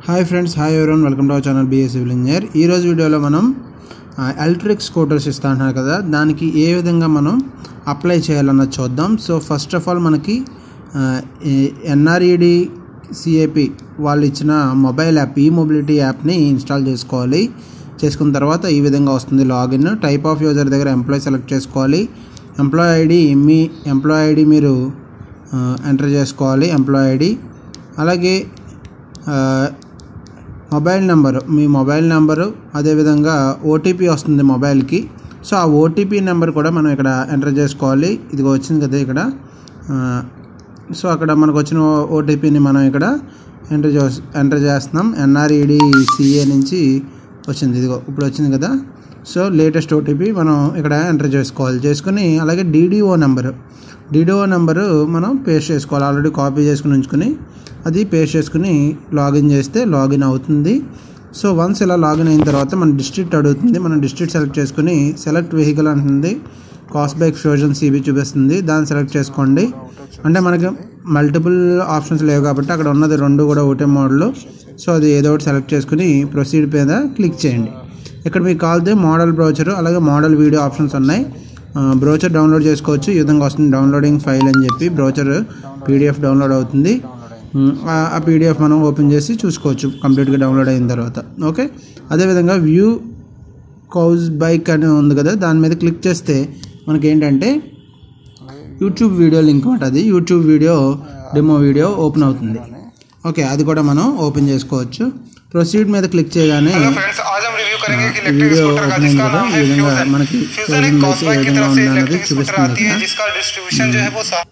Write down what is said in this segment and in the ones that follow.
hi friends hi everyone welcome to our channel BS civil engineer ఈరోజు వీడియోలో మనం electric scooters ఇస్తా అంటున్నారు కదా దానికి ఏ విధంగా మనం అప్లై చేయాలన్నది చూద్దాం సో ఫస్ట్ ఆఫ్ ఆల్ మనకి ఎన్ఆర్ఈడి సిఏపి వాళ్ళు ఇచ్చిన మొబైల్ యాప్ ఈ మొబిలిటీ యాప్ని ఇన్స్టాల్ చేసుకోవాలి చేసుకున్న తర్వాత ఈ విధంగా వస్తుంది లాగిన్ టైప్ ఆఫ్ యూజర్ దగ్గర ఎంప్లాయ్ సెలెక్ట్ చేసుకోవాలి ఎంప్లాయ్ ఐడి మీ ఎంప్లాయ్ ఐడి మీరు ఎంటర్ చేసుకోవాలి ఎంప్లాయ్ ఐడి అలాగే ఆ, మొబైల్ నెంబరు మీ మొబైల్ నెంబరు అదేవిధంగా ఓటీపీ వస్తుంది మొబైల్కి సో ఆ ఓటీపీ నెంబర్ కూడా మనం ఇక్కడ ఎంటర్ చేసుకోవాలి ఇది వచ్చింది కదా ఇక్కడ ఆ, సో అక్కడ మనకు వచ్చిన ఓటీపీని మనం ఇక్కడ ఎంటర్ చే ఎంటర్ చేస్తున్నాం ఎన్ఆర్ఈడి సిఏ నుంచి వచ్చింది ఇదిగో ఇప్పుడు వచ్చింది కదా సో లేటెస్ట్ ఓటీపీ మనం ఇక్కడ ఎంటర్ చేసుకోవాలి చేసుకుని అలాగే డీడీఓ నెంబరు డీడీఓ నెంబరు మనం పేస్ట్ చేసుకోవాలి ఆల్రెడీ కాపీ చేసుకుని ఉంచుకుని అది పేస్ట్ చేసుకుని లాగిన్ చేస్తే లాగిన్ అవుతుంది సో వన్స్ ఇలా లాగిన్ అయిన తర్వాత మన డిస్ట్రిక్ట్ అడుగుతుంది మనం డిస్ట్రిక్ట్ సెలెక్ట్ చేసుకుని సెలెక్ట్ వెహికల్ అంటుంది కాస్ట్ బైక్ ఫ్యూజన్ సిబి చూపిస్తుంది దాన్ని సెలెక్ట్ చేసుకోండి అంటే మనకి మల్టిపుల్ ఆప్షన్స్ లేవు కాబట్టి అక్కడ ఉన్నది రెండు కూడా ఒకటే మోడల్ సో అది ఏదో ఒకటి సెలెక్ట్ చేసుకుని ప్రొసీడ్ మీద క్లిక్ చేయండి ఇక్కడ మీకు కావాల్తే మోడల్ బ్రౌచర్ అలాగే మోడల్ వీడియో ఆప్షన్స్ ఉన్నాయి బ్రౌచర్ డౌన్లోడ్ చేసుకోవచ్చు ఈ విధంగా వస్తుంది డౌన్లోడింగ్ ఫైల్ అని చెప్పి బ్రౌచర్ పీడిఎఫ్ డౌన్లోడ్ అవుతుంది ఉమ్, ఆ- ఆ పీడిఎఫ్ మనం ఓపెన్ చేసి చూసుకోవచ్చు కంప్లీట్గా డౌన్లోడ్ అయిన తర్వాత ఓకే అదేవిధంగా వ్యూ కౌజ్ బైక్ అని ఉంది కదా దాని మీద క్లిక్ చేస్తే మనకి ఏంటంటే యూట్యూబ్ వీడియో లింక్ మాట అది YouTube video demo video open అవుతుంది ఓకే అది కూడా మనం ఓపెన్ చేసుకోవచ్చు ప్రొసీడ్ మీద క్లిక్ చేయగానే फ्रेंड्स आज हम रिव्यू करेंगे कि ఈ इलेक्ट्रिक వీడియో स्कूटर का ఓపెన్ అయింది जिसका కదా नाम ఈ है విధంగా फ्यूजन మనకి फ्यूजन एक ఫ్యూజన్ कॉस्ट బైక్ ఏ बाइक की విధంగా तरफ से ఉంది అన్నది इलेक्ट्रिक स्कूटर చూపిస్తుంది आती है కదా जिसका डिस्ट्रीब्यूशन जो है वो सा-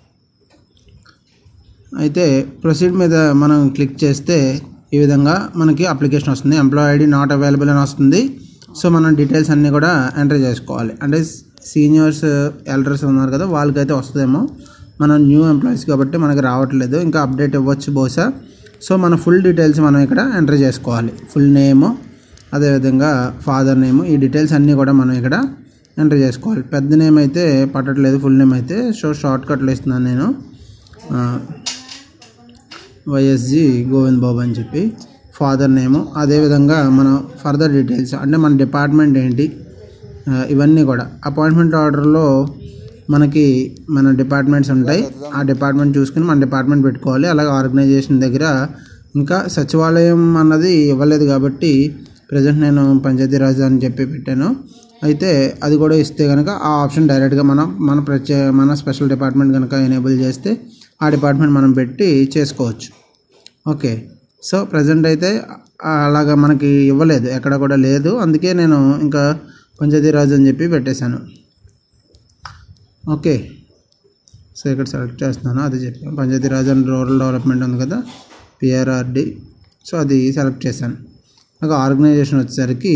అయితే ప్రొసీడ్ మీద మనం క్లిక్ చేస్తే ఈ విధంగా మనకి అప్లికేషన్ వస్తుంది ఎంప్లాయ్ ఐడి నాట్ అవైలబుల్ అని వస్తుంది సో మనం డీటెయిల్స్ అన్నీ కూడా ఎంటర్ చేసుకోవాలి అంటే సీనియర్స్ ఎల్డర్స్ ఉన్నారు కదా వాళ్ళకైతే వస్తుందేమో మనం న్యూ ఎంప్లాయీస్ కాబట్టి మనకి రావట్లేదు ఇంకా అప్డేట్ ఇవ్వచ్చు బహుశా సో మన ఫుల్ డీటెయిల్స్ మనం ఇక్కడ ఎంటర్ చేసుకోవాలి ఫుల్ నేము అదేవిధంగా ఫాదర్ నేము ఈ డీటెయిల్స్ అన్నీ కూడా మనం ఇక్కడ ఎంటర్ చేసుకోవాలి పెద్ద నేమ్ అయితే పట్టట్లేదు ఫుల్ నేమ్ అయితే సో షార్ట్ కట్లో ఇస్తున్నాను నేను ఆ, వైఎస్జి గోవింద్ బాబు అని చెప్పి ఫాదర్ నేము అదేవిధంగా మన ఫర్దర్ డీటెయిల్స్ అంటే మన డిపార్ట్మెంట్ ఏంటి ఆ, ఇవన్నీ కూడా అపాయింట్మెంట్ ఆర్డర్లో మనకి మన డిపార్ట్మెంట్స్ ఉంటాయి ఆ డిపార్ట్మెంట్ చూసుకుని మన డిపార్ట్మెంట్ పెట్టుకోవాలి అలాగే ఆర్గనైజేషన్ దగ్గర ఇంకా సచివాలయం అన్నది ఇవ్వలేదు కాబట్టి ప్రజెంట్ నేను పంచాయతీరాజ్ అని చెప్పి పెట్టాను అయితే అది కూడా ఇస్తే కనుక ఆ ఆప్షన్ డైరెక్ట్గా మనం మన ప్రత్యే మన స్పెషల్ డిపార్ట్మెంట్ కనుక ఎనేబుల్ చేస్తే ఆ డిపార్ట్మెంట్ మనం పెట్టి చేసుకోవచ్చు ఓకే సో ప్రజెంట్ అయితే అలాగా మనకి ఇవ్వలేదు ఎక్కడ కూడా లేదు అందుకే నేను ఇంకా పంచాయతీరాజ్ అని చెప్పి పెట్టేశాను ఓకే సో ఇక్కడ సెలెక్ట్ చేస్తున్నాను అది చెప్పాను పంచాయతీరాజ్ అండ్ రూరల్ డెవలప్మెంట్ ఉంది కదా పిఆర్ఆర్డి సో అది సెలెక్ట్ చేశాను ఒక ఆర్గనైజేషన్ వచ్చేసరికి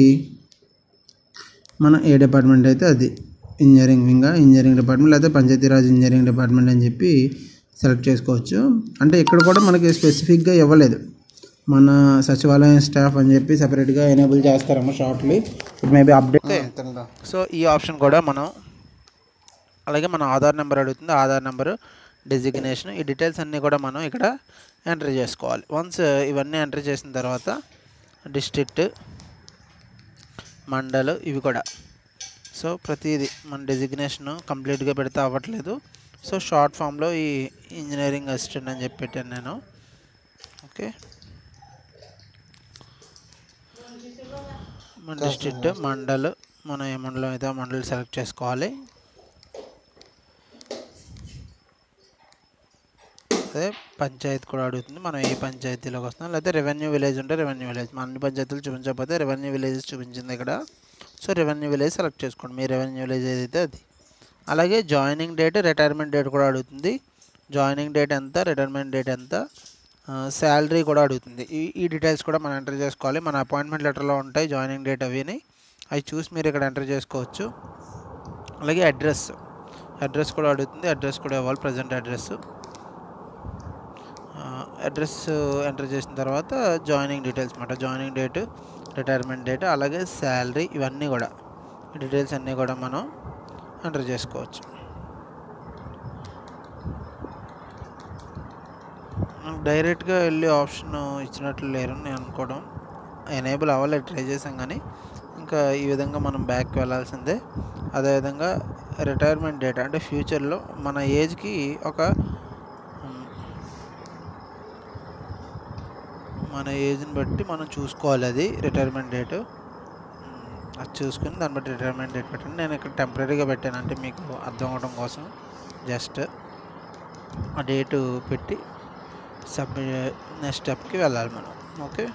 మన ఏ డిపార్ట్మెంట్ అయితే అది ఇంజనీరింగ్ వింగా ఇంజనీరింగ్ డిపార్ట్మెంట్ లేకపోతే పంచాయతీరాజ్ ఇంజనీరింగ్ డిపార్ట్మెంట్ అని చెప్పి సెలెక్ట్ చేసుకోవచ్చు అంటే ఇక్కడ కూడా మనకి స్పెసిఫిక్గా ఇవ్వలేదు మన సచివాలయం స్టాఫ్ అని చెప్పి సపరేట్గా ఎనేబుల్ చేస్తారమ్మా shortly it maybe update so ఈ ఆప్షన్ కూడా మనం అలాగే మన ఆధార్ నెంబర్ అడుగుతుంది ఆధార్ నెంబరు డెసిగ్నేషన్ ఈ డీటెయిల్స్ అన్నీ కూడా మనం ఇక్కడ ఎంటర్ చేసుకోవాలి వన్స్ ఇవన్నీ ఎంటర్ చేసిన తర్వాత డిస్ట్రిక్ట్ మండల్ ఇవి కూడా సో ప్రతిదీ మన డెసిగ్నేషన్ కంప్లీట్గా పెడితే అవ్వట్లేదు సో షార్ట్ ఫామ్లో ఈ ఇంజనీరింగ్ అసిస్టెంట్ అని చెప్పి పెట్టాను నేను ఓకే మన డిస్ట్రిక్ట్ మండల్ మనం ఏ మండలం అయితే ఆ మండల్ సెలెక్ట్ చేసుకోవాలి అదే పంచాయతీ కూడా అడుగుతుంది మనం ఏ పంచాయతీలోకి వస్తున్నాం లేకపోతే రెవెన్యూ విలేజ్ ఉంటే రెవెన్యూ విలేజ్ మన అన్ని పంచాయతీలు చూపించకపోతే రెవెన్యూ విలేజ్ చూపించింది ఇక్కడ సో రెవెన్యూ విలేజ్ సెలెక్ట్ చేసుకోండి మీ రెవెన్యూ విలేజ్ ఏదైతే అది అలాగే జాయినింగ్ డేట్ రిటైర్మెంట్ డేట్ కూడా అడుగుతుంది జాయినింగ్ డేట్ ఎంత రిటైర్మెంట్ డేట్ ఎంత శాలరీ కూడా అడుగుతుంది ఈ ఈ డీటెయిల్స్ కూడా మనం ఎంటర్ చేసుకోవాలి మన అపాయింట్మెంట్ లెటర్లో ఉంటాయి జాయినింగ్ డేట్ అవిని అవి చూసి మీరు ఇక్కడ ఎంటర్ చేసుకోవచ్చు అలాగే అడ్రస్ అడ్రస్ కూడా అడుగుతుంది అడ్రస్ కూడా ఇవ్వాలి ప్రజెంట్ అడ్రస్ అడ్రస్ ఎంటర్ చేసిన తర్వాత జాయినింగ్ డీటెయిల్స్ అనమాట జాయినింగ్ డేట్ రిటైర్మెంట్ డేట్ అలాగే శాలరీ ఇవన్నీ కూడా ఈ డీటెయిల్స్ అన్నీ కూడా మనం ఎంటర్ చేసుకోవచ్చు డైరెక్ట్గా వెళ్ళి ఆప్షన్ ఇచ్చినట్లు లేరు నేను అనుకోవడం ఎనేబుల్ అవ్వలేదు ట్రై చేసాం కానీ ఇంకా ఈ విధంగా మనం బ్యాక్కి వెళ్ళాల్సిందే అదేవిధంగా రిటైర్మెంట్ డేట్ అంటే ఫ్యూచర్లో మన ఏజ్కి ఒక మ్, మన ఏజ్ని బట్టి మనం చూసుకోవాలి అది రిటైర్మెంట్ డేటు మ్, అది చూసుకుని దాన్ని బట్టి రిటైర్మెంట్ డేట్ పెట్టండి నేను ఇక్కడ టెంపరీగా పెట్టాను అంటే మీకు అర్థం అవడం కోసం జస్ట్ ఆ డేటు పెట్టి సబ్మిట్ నెక్స్ట్ స్టెప్కి వెళ్ళాలి మనం ఓకే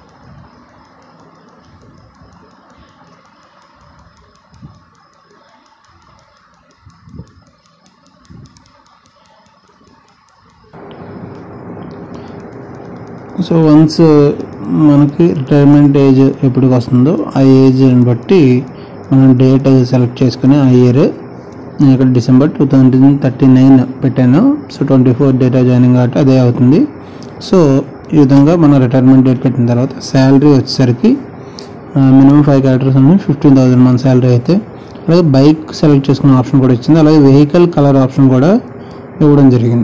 సో వన్స్ మనకి రిటైర్మెంట్ ఏజ్ ఎప్పటికి వస్తుందో ఆ ఏజ్ని బట్టి మనం డేట్ సెలెక్ట్ చేసుకుని ఆ ఇయర్ నేను ఇక్కడ December two thousand thirty nine పెట్టాను so twenty four date of joining కాబట్టి అదే అవుతుంది సో ఈ విధంగా మనం రిటైర్మెంట్ డేట్ పెట్టిన తర్వాత శాలరీ వచ్చేసరికి మినిమం ఫైవ్ క్యారెక్టర్స్ అని ఫిఫ్టీన్ థౌసండ్ మన శాలరీ అయితే అలాగే బైక్ సెలెక్ట్ చేసుకునే ఆప్షన్ కూడా ఇచ్చింది అలాగే వెహికల్ కలర్ ఆప్షన్ కూడా ఇవ్వడం జరిగింది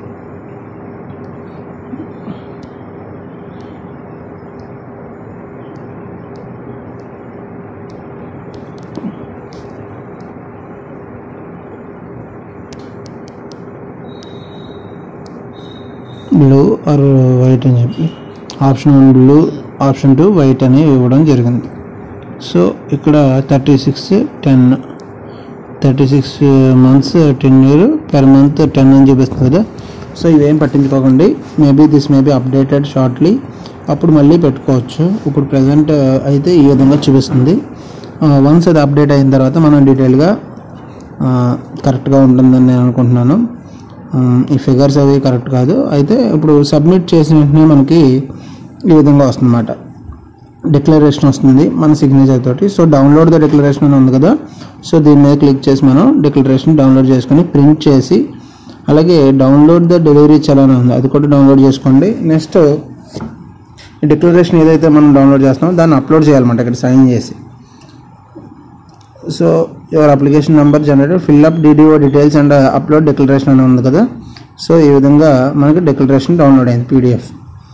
బ్లూ ఆర్ వైట్ అని చెప్పి option one blue option two white అని ఇవ్వడం జరిగింది సో ఇక్కడ thirty six ten thirty six months ten year per month ten అని చూపిస్తుంది కదా సో ఇవేం పట్టించుకోకండి maybe this maybe updated shortly అప్పుడు మళ్ళీ పెట్టుకోవచ్చు ఇప్పుడు ప్రజెంట్ అయితే ఈ విధంగా చూపిస్తుంది వన్స్ అది అప్డేట్ అయిన తర్వాత మనం డీటెయిల్గా కరెక్ట్గా ఉంటుందని నేను అనుకుంటున్నాను ఉమ్, ఈ ఫిగర్స్ అవి కరెక్ట్ కాదు అయితే ఇప్పుడు సబ్మిట్ చేసిన వెంటనే మనకి ఈ విధంగా వస్తుందన్నమాట డిక్లరేషన్ వస్తుంది మన సిగ్నేచర్ తోటి సో డౌన్లోడ్ ద డిక్లరేషన్ అని ఉంది కదా సో దీని మీద క్లిక్ చేసి మనం డిక్లరేషన్ డౌన్లోడ్ చేసుకొని ప్రింట్ చేసి అలాగే డౌన్లోడ్ ద డెలివరీ చలాన్ ఉంది అది కూడా డౌన్లోడ్ చేసుకోండి నెక్స్ట్ ఈ డిక్లరేషన్ ఏదైతే మనం డౌన్లోడ్ చేస్తామో దాన్ని అప్లోడ్ చేయాలన్నమాట ఇక్కడ సైన్ చేసి so your application number generator fill up DDO details and upload declaration అని ఉంది కదా సో ఈ విధంగా మనకి డిక్లరేషన్ డౌన్లోడ్ అయింది పీడిఎఫ్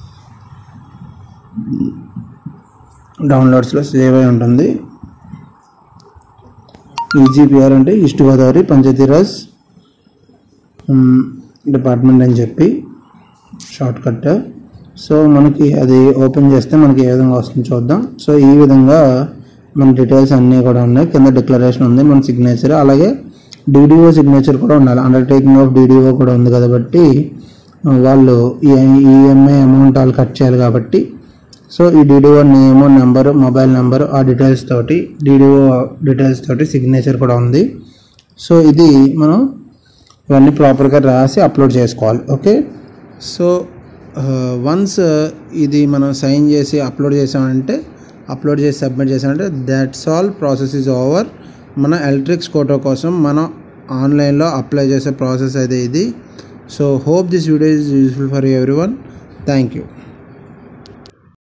డౌన్లోడ్స్లో సేవ్ అయి ఉంటుంది ఈజీపీఆర్ అంటే East Godavari Panchayati Raj um, department అని చెప్పి షార్ట్ కట్ సో మనకి అది ఓపెన్ చేస్తే మనకి ఏ విధంగా వస్తుంది చూద్దాం సో ఈ విధంగా మన డీటెయిల్స్ అన్నీ కూడా ఉన్నాయి కింద డిక్లరేషన్ ఉంది మన సిగ్నేచర్ అలాగే డీడీఓ సిగ్నేచర్ కూడా ఉండాలి అండర్టేకింగ్ ఆఫ్ డీడీఓ కూడా ఉంది కాబట్టి ఆ, వాళ్ళు ఈ ఈఎంఐ అమౌంట్ వాళ్ళు కట్ చేయాలి కాబట్టి సో ఈ DDO name number mobile number ఆ డీటెయిల్స్ తోటి డీడీఓ డీటెయిల్స్ తోటి సిగ్నేచర్ కూడా ఉంది సో ఇది మనం ఇవన్నీ ప్రాపర్గా రాసి అప్లోడ్ చేసుకోవాలి ఓకే సో వన్స్ ఇది మనం సైన్ చేసి అప్లోడ్ చేసామంటే అప్లోడ్ చేసి సబ్మిట్ చేసామంటే that's all process is over మన ఎలక్ట్రిక్స్ కోటో కోసం మనం ఆన్లైన్లో అప్లై చేసే ప్రాసెస్ అయితే ఇది so hope this video is useful for everyone thank you